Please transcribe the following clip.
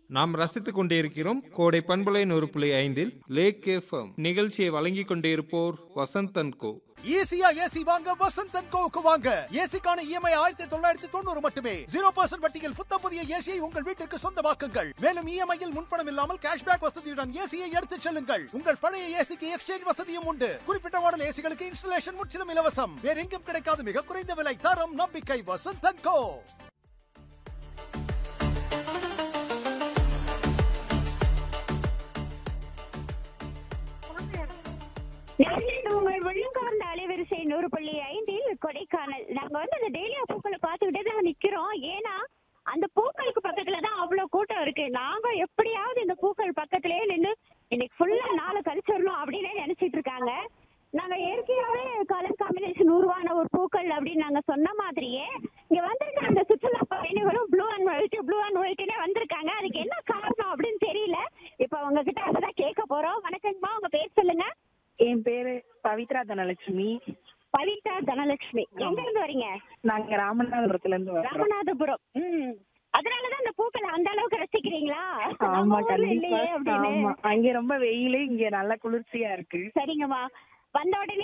நாம் ரசித்துக் கொண்டிருக்கிறோம் கோடை பண்பலை நூறு புள்ளி ஐந்தில் லேக் எஃப்எம் நிகழ்ச்சியை வழங்கிக் கொண்டிருப்போர் வசந்தன் கோ ஈஸியா ஏசி வாங்க வசந்த் அண்ட் கோவுக்கு வாங்க ஏசிக்கான இஎம்ஐ ஆயிரத்தி தொள்ளாயிரத்தி தொண்ணூறு மட்டுமே ஜீரோ பர்சன்ட் வட்டியில் புத்த புதிய ஏசியை உங்கள் வீட்டிற்கு சொந்தமாக்குங்கள் மேலும் இஎம்ஐயில் முன்பணம் இல்லாமல் கேஷ்பேக் வசதியுடன் ஏசியை எடுத்துச் செல்லுங்கள் உங்கள் பழைய ஏசிக்கு எக்ஸ்சேஞ்ச் வசதியும் உண்டு குறிப்பிட்ட மாடல் ஏசிகளுக்கு இன்ஸ்டலேஷன் முற்றிலும் இலவசம் வேற எங்கும் கிடைக்காத மிக குறைந்த விலை தரம் நம்பிக்கை வசந்த் அண்ட் கோ நேயர்களே, உங்கள் விழுங்கார்ந்த அலைவரிசை நூறு புள்ளி ஐந்தில் கொடைக்கானல் நாங்க வந்து அந்த டெய்லியா பூக்களை பார்த்துக்கிட்டே தான் நிக்கிறோம் ஏன்னா அந்த பூக்களுக்கு பக்கத்துல தான் அவ்வளவு கூட்டம் இருக்கு நாங்க எப்படியாவது இந்த பூக்கள் பக்கத்திலேயே நின்று இன்னைக்கு ஃபுல்லா நாளை கழிச்சிடணும் அப்படின்னு நினைச்சிட்டு இருக்காங்க நாங்க இயற்கையாவே கலர் காம்பினேஷன் உருவான ஒரு பூக்கள் அப்படின்னு நாங்க சொன்ன மாதிரியே இங்க வந்திருக்க அந்த சுற்றுலா பயணிகளும் blue and white blue and ஒயிட்னே வந்திருக்காங்க அதுக்கு என்ன காரணம் அப்படின்னு தெரியல இப்ப அவங்க கிட்ட அததான் கேட்க போறோம் வணக்கங்கம்மா உங்க பேர் சொல்லுங்க என் பேரு பவித்ரா தனலட்சுமி பவித்ரா தனலட்சுமி எங்க இருந்து வரீங்க நாங்க ராமநாதபுரத்துல இருந்து வரோம் ராமநாதபுரம் ம் அதனாலதான் இந்த பூக்களை அந்த அளவுக்கு ரசிக்கிறீங்களா ஆமா நம்ம ஊர்ல கண்டிப்பா இல்லையே அப்படின்னு ஆமா அங்க ரொம்ப வெயில் இங்க நல்லா குளிர்ச்சியா இருக்கு சரிங்கம்மா வந்த உடனே